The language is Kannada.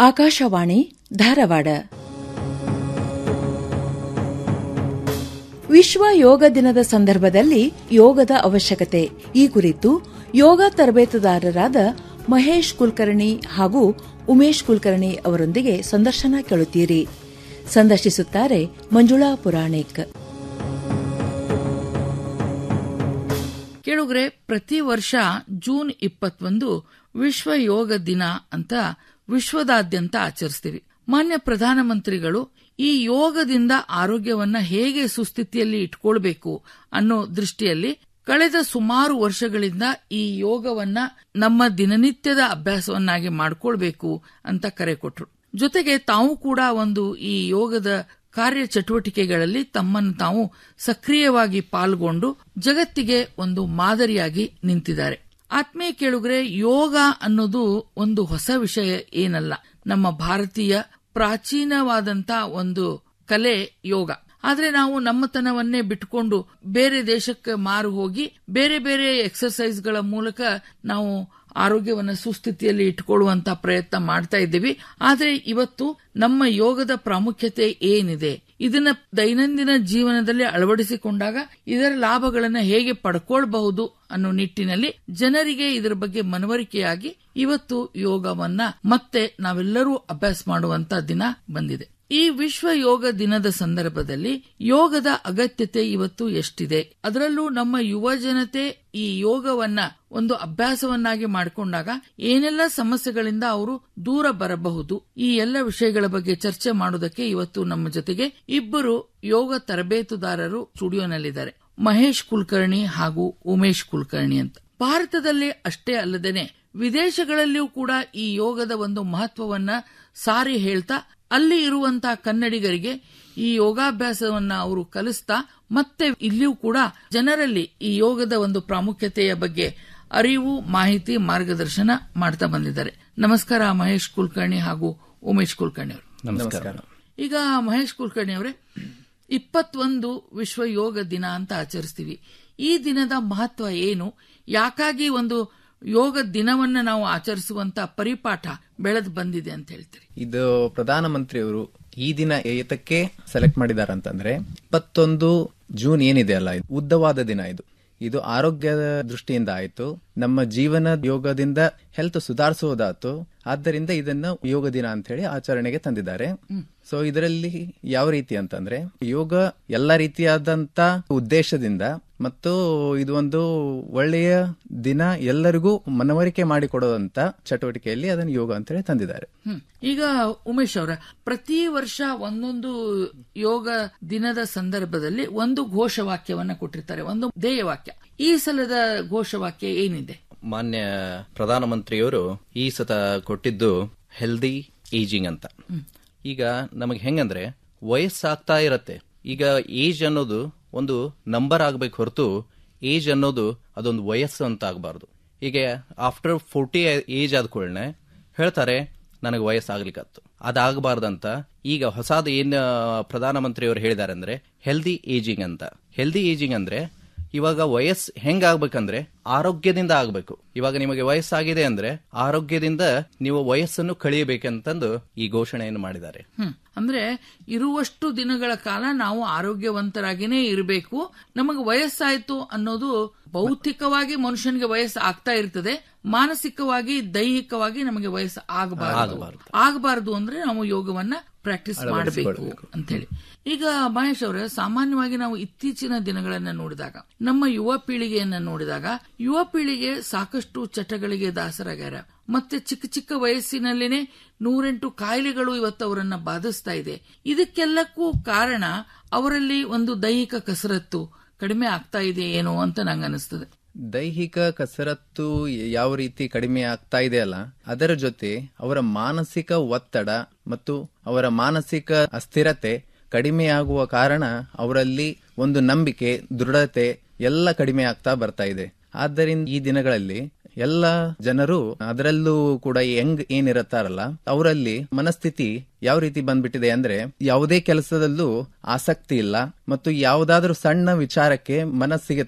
ಆಕಾಶವಾಣಿ ಧಾರವಾಡ ವಿಶ್ವ ಯೋಗ ದಿನದ ಸಂದರ್ಭದಲ್ಲಿ ಯೋಗದ ಅವಶ್ಯಕತೆ ಈ ಕುರಿತು ಯೋಗ ತರಬೇತುದಾರರಾದ ಮಹೇಶ್ ಕುಲಕರ್ಣಿ ಹಾಗೂ ಉಮೇಶ್ ಕುಲಕರ್ಣಿ ಅವರೊಂದಿಗೆ ಸಂದರ್ಶನ ಕೇಳುತ್ತೀರಿ ಸಂದರ್ಶಿಸುತ್ತಾರೆ ಮಂಜುಳಾ ಪುರಾಣಿಕ್ ಕೇಳುಗ್ರೆ ಪ್ರತಿ ವರ್ಷ ಜೂನ್ ಇಪ್ಪತ್ತೊಂದು ವಿಶ್ವ ಯೋಗ ದಿನ ಅಂತ ವಿಶ್ವದಾದ್ಯಂತ ಆಚರಿಸ್ತೀವಿ ಮಾನ್ಯ ಪ್ರಧಾನಮಂತ್ರಿಗಳು ಈ ಯೋಗದಿಂದ ಆರೋಗ್ಯವನ್ನ ಹೇಗೆ ಸುಸ್ಥಿತಿಯಲ್ಲಿ ಇಟ್ಕೊಳ್ಬೇಕು ಅನ್ನೋ ದೃಷ್ಟಿಯಲ್ಲಿ ಕಳೆದ ಸುಮಾರು ವರ್ಷಗಳಿಂದ ಈ ಯೋಗವನ್ನ ನಮ್ಮ ದಿನನಿತ್ಯದ ಅಭ್ಯಾಸವನ್ನಾಗಿ ಮಾಡ್ಕೊಳ್ಬೇಕು ಅಂತ ಕರೆ ಕೊಟ್ರು ಜೊತೆಗೆ ತಾವು ಕೂಡ ಒಂದು ಈ ಯೋಗದ ಕಾರ್ಯ ಚಟುವಟಿಕೆಗಳಲ್ಲಿ ತಮ್ಮನ್ನು ತಾವು ಸಕ್ರಿಯವಾಗಿ ಪಾಲ್ಗೊಂಡು ಜಗತ್ತಿಗೆ ಒಂದು ಮಾದರಿಯಾಗಿ ನಿಂತಿದ್ದಾರೆ ಆತ್ಮೀಯ ಕೇಳುಗರೆ ಯೋಗ ಅನ್ನೋದು ಒಂದು ಹೊಸ ವಿಷಯ ಏನಲ್ಲ ನಮ್ಮ ಭಾರತೀಯ ಪ್ರಾಚೀನವಾದಂತ ಒಂದು ಕಲೆ ಯೋಗ ಆದ್ರೆ ನಾವು ನಮ್ಮತನವನ್ನೇ ಬಿಟ್ಕೊಂಡು ಬೇರೆ ದೇಶಕ್ಕೆ ಮಾರು ಹೋಗಿ ಬೇರೆ ಬೇರೆ ಎಕ್ಸರ್ಸೈಸ್ಗಳ ಮೂಲಕ ನಾವು ಆರೋಗ್ಯವನ್ನ ಸುಸ್ಥಿತಿಯಲ್ಲಿ ಇಟ್ಕೊಳ್ಳುವಂತ ಪ್ರಯತ್ನ ಮಾಡ್ತಾ ಇದ್ದೀವಿ ಆದ್ರೆ ಇವತ್ತು ನಮ್ಮ ಯೋಗದ ಪ್ರಾಮುಖ್ಯತೆ ಏನಿದೆ ಇದನ್ನ ದೈನಂದಿನ ಜೀವನದಲ್ಲಿ ಅಳವಡಿಸಿಕೊಂಡಾಗ ಇದರ ಲಾಭಗಳನ್ನ ಹೇಗೆ ಪಡ್ಕೊಳ್ಬಹುದು ಅನ್ನೋ ನಿಟ್ಟಿನಲ್ಲಿ ಜನರಿಗೆ ಇದರ ಬಗ್ಗೆ ಮನವರಿಕೆಯಾಗಿ ಇವತ್ತು ಯೋಗವನ್ನ ಮತ್ತೆ ನಾವೆಲ್ಲರೂ ಅಭ್ಯಾಸ ಮಾಡುವಂತ ದಿನ ಬಂದಿದೆ ಈ ವಿಶ್ವ ಯೋಗ ದಿನದ ಸಂದರ್ಭದಲ್ಲಿ ಯೋಗದ ಅಗತ್ಯತೆ ಇವತ್ತು ಎಷ್ಟಿದೆ ಅದರಲ್ಲೂ ನಮ್ಮ ಯುವ ಜನತೆ ಈ ಯೋಗವನ್ನ ಒಂದು ಅಭ್ಯಾಸವನ್ನಾಗಿ ಮಾಡಿಕೊಂಡಾಗ ಏನೆಲ್ಲ ಸಮಸ್ಯೆಗಳಿಂದ ಅವರು ದೂರ ಬರಬಹುದು ಈ ಎಲ್ಲ ವಿಷಯಗಳ ಬಗ್ಗೆ ಚರ್ಚೆ ಮಾಡೋದಕ್ಕೆ ಇವತ್ತು ನಮ್ಮ ಜೊತೆಗೆ ಇಬ್ಬರು ಯೋಗ ತರಬೇತುದಾರರು ಸ್ಟುಡಿಯೋನಲ್ಲಿದ್ದಾರೆ ಮಹೇಶ್ ಕುಲಕರ್ಣಿ ಹಾಗೂ ಉಮೇಶ್ ಕುಲಕರ್ಣಿ ಅಂತ ಭಾರತದಲ್ಲಿ ಅಷ್ಟೇ ಅಲ್ಲದೇನೆ ವಿದೇಶಗಳಲ್ಲಿಯೂ ಕೂಡ ಈ ಯೋಗದ ಒಂದು ಮಹತ್ವವನ್ನ ಸಾರಿ ಹೇಳ್ತಾ ಅಲ್ಲಿ ಇರುವಂತಹ ಕನ್ನಡಿಗರಿಗೆ ಈ ಯೋಗಾಭ್ಯಾಸವನ್ನ ಅವರು ಕಲಿಸ್ತಾ ಮತ್ತೆ ಇಲ್ಲಿಯೂ ಕೂಡ ಜನರಲ್ಲಿ ಈ ಯೋಗದ ಒಂದು ಪ್ರಾಮುಖ್ಯತೆಯ ಬಗ್ಗೆ ಅರಿವು ಮಾಹಿತಿ ಮಾರ್ಗದರ್ಶನ ಮಾಡ್ತಾ ಬಂದಿದ್ದಾರೆ ನಮಸ್ಕಾರ ಮಹೇಶ್ ಕುಲಕರ್ಣಿ ಹಾಗೂ ಉಮೇಶ್ ಕುಲಕರ್ಣಿ ಅವರು ನಮಸ್ಕಾರ ಈಗ ಮಹೇಶ್ ಕುಲಕರ್ಣಿ ಅವರೇ ಇಪ್ಪತ್ತೊಂದು ವಿಶ್ವ ಯೋಗ ದಿನ ಅಂತ ಆಚರಿಸ್ತೀವಿ ಈ ದಿನದ ಮಹತ್ವ ಏನು ಯಾಕಾಗಿ ಒಂದು ಯೋಗ ದಿನವನ್ನ ನಾವು ಆಚರಿಸುವಂತ ಪರಿಪಾಠ ಬೆಳೆದು ಬಂದಿದೆ ಅಂತ ಹೇಳ್ತೀರಿ ಇದು ಪ್ರಧಾನಮಂತ್ರಿಯವರು ಈ ದಿನ ಏತಕ್ಕೆ ಸೆಲೆಕ್ಟ್ ಮಾಡಿದ್ದಾರೆ ಅಂತಂದ್ರೆ ಇಪ್ಪತ್ತೊಂದು ಜೂನ್ ಏನಿದೆ ಅಲ್ಲ ಇದು ಉದ್ದವಾದ ದಿನ ಇದು ಇದು ಆರೋಗ್ಯದ ದೃಷ್ಟಿಯಿಂದ ಆಯ್ತು ನಮ್ಮ ಜೀವನ ಯೋಗದಿಂದ ಹೆಲ್ತ್ ಸುಧಾರಿಸುವುದಾತು ಆದ್ದರಿಂದ ಇದನ್ನ ಯೋಗ ದಿನ ಅಂತ ಹೇಳಿ ಆಚರಣೆಗೆ ತಂದಿದ್ದಾರೆ ಸೊ ಇದರಲ್ಲಿ ಯಾವ ರೀತಿ ಅಂತಂದ್ರೆ ಯೋಗ ಎಲ್ಲ ರೀತಿಯಾದಂತ ಉದ್ದೇಶದಿಂದ ಮತ್ತು ಇದು ಒಂದು ಒಳ್ಳೆಯ ದಿನ ಎಲ್ಲರಿಗೂ ಮನವರಿಕೆ ಮಾಡಿಕೊಡುವಂತ ಚಟುವಟಿಕೆಯಲ್ಲಿ ಅದನ್ನು ಯೋಗ ಅಂತ ಹೇಳಿ ತಂದಿದ್ದಾರೆ ಹ್ಮ್. ಈಗ ಉಮೇಶ್ ಅವರ ಪ್ರತಿ ವರ್ಷ ಒಂದೊಂದು ಯೋಗ ದಿನದ ಸಂದರ್ಭದಲ್ಲಿ ಒಂದು ಘೋಷವಾಕ್ಯವನ್ನ ಕೊಟ್ಟಿರ್ತಾರೆ ಒಂದು ಧ್ಯೇಯವಾಕ್ಯ ಈ ಸಲದ ಘೋಷವಾಕ್ಯ ಏನಿದೆ ಮಾನ್ಯ ಪ್ರಧಾನಮಂತ್ರಿಯವರು ಈ ಸತ ಕೊಟ್ಟಿದ್ದು ಹೆಲ್ದಿ ಏಜಿಂಗ್ ಅಂತ ಈಗ ನಮಗೆ ಹೆಂಗಂದ್ರೆ ವಯಸ್ಸಾಗ್ತಾ ಇರತ್ತೆ ಈಗ ಏಜ್ ಅನ್ನೋದು ಒಂದು ನಂಬರ್ ಆಗ್ಬೇಕು ಹೊರತು ಏಜ್ ಅನ್ನೋದು ಅದೊಂದು ವಯಸ್ಸು ಅಂತ ಆಗಬಾರ್ದು ಈಗ ಆಫ್ಟರ್ ಫೋರ್ಟಿ ಏಜ್ ಆದ ಕೂಡಲೇ ಹೇಳ್ತಾರೆ ನನಗೆ ವಯಸ್ಸಾಗ್ಲಿಕ್ಕತ್ತು ಅದಾಗಬಾರ್ದಂತ ಈಗ ಹೊಸಾದ ಏನ್ ಪ್ರಧಾನಮಂತ್ರಿಯವರು ಹೇಳಿದಾರೆ ಅಂದ್ರೆ ಹೆಲ್ದಿ ಏಜಿಂಗ್ ಅಂತ ಹೆಲ್ದಿ ಏಜಿಂಗ್ ಅಂದ್ರೆ ಇವಾಗ ವಯಸ್ಸು ಹೆಂಗಾಗ್ಬೇಕಂದ್ರೆ ಆರೋಗ್ಯದಿಂದ ಆಗ್ಬೇಕು ಇವಾಗ ನಿಮಗೆ ವಯಸ್ಸಾಗಿದೆ ಅಂದ್ರೆ ಆರೋಗ್ಯದಿಂದ ನೀವು ವಯಸ್ಸನ್ನು ಕಳಿಯಬೇಕಂತಂದು ಈ ಘೋಷಣೆಯನ್ನು ಮಾಡಿದ್ದಾರೆ ಹ್ಮ್ ಅಂದ್ರೆ ಇರುವಷ್ಟು ದಿನಗಳ ಕಾಲ ನಾವು ಆರೋಗ್ಯವಂತರಾಗಿನೇ ಇರಬೇಕು ನಮಗೆ ವಯಸ್ಸಾಯ್ತು ಅನ್ನೋದು ಭೌತಿಕವಾಗಿ ಮನುಷ್ಯನಿಗೆ ವಯಸ್ಸು ಆಗ್ತಾ ಇರ್ತದೆ ಮಾನಸಿಕವಾಗಿ ದೈಹಿಕವಾಗಿ ನಮಗೆ ವಯಸ್ಸು ಆಗಬಾರದು ಆಗಬಾರದು ಅಂದ್ರೆ ನಾವು ಯೋಗವನ್ನ ಪ್ರಾಕ್ಟೀಸ್ ಮಾಡಬೇಕು ಅಂತ ಹೇಳಿ ಈಗ ಮಹೇಶ್ ಅವರೇ ಸಾಮಾನ್ಯವಾಗಿ ನಾವು ಇತ್ತೀಚಿನ ದಿನಗಳನ್ನ ನೋಡಿದಾಗ ನಮ್ಮ ಯುವ ಪೀಳಿಗೆಯನ್ನ ನೋಡಿದಾಗ ಯುವ ಪೀಳಿಗೆ ಸಾಕಷ್ಟು ಚಟಗಳಿಗೆ ದಾಸರಾಗ್ಯಾರ ಮತ್ತೆ ಚಿಕ್ಕ ಚಿಕ್ಕ ವಯಸ್ಸಿನಲ್ಲೇನೆ ನೂರೆಂಟು ಕಾಯಿಲೆಗಳು ಇವತ್ತು ಅವರನ್ನ ಬಾಧಿಸ್ತಾ ಇದೆ ಇದಕ್ಕೆಲ್ಲಕ್ಕೂ ಕಾರಣ ಅವರಲ್ಲಿ ಒಂದು ದೈಹಿಕ ಕಸರತ್ತು ಕಡಿಮೆ ಆಗ್ತಾ ಇದೆ ಏನೋ ಅಂತ ನಂಗೆ ಅನಿಸ್ತದೆ ದೈಹಿಕ ಕಸರತ್ತು ಯಾವ ರೀತಿ ಕಡಿಮೆ ಆಗ್ತಾ ಇದೆ ಅಲ್ಲ ಅದರ ಜೊತೆ ಅವರ ಮಾನಸಿಕ ಒತ್ತಡ ಮತ್ತು ಅವರ ಮಾನಸಿಕ ಅಸ್ಥಿರತೆ ಕಡಿಮೆಯಾಗುವ ಕಾರಣ ಅವರಲ್ಲಿ ಒಂದು ನಂಬಿಕೆ ದೃಢತೆ ಎಲ್ಲ ಕಡಿಮೆ ಆಗ್ತಾ ಬರ್ತಾ ಇದೆ ಆದ್ದರಿಂದ ಈ ದಿನಗಳಲ್ಲಿ ಎಲ್ಲ ಜನರು ಅದರಲ್ಲೂ ಕೂಡ ಯಂಗ್ ಏನಿರುತ್ತಾರಲ್ಲ ಅವರಲ್ಲಿ ಮನಸ್ಥಿತಿ ಯಾವ ರೀತಿ ಬಂದ್ಬಿಟ್ಟಿದೆ ಅಂದ್ರೆ ಯಾವುದೇ ಕೆಲಸದಲ್ಲೂ ಆಸಕ್ತಿ ಇಲ್ಲ ಮತ್ತು ಯಾವುದಾದ್ರೂ ಸಣ್ಣ ವಿಚಾರಕ್ಕೆ ಮನಸ್ಸಿಗೆ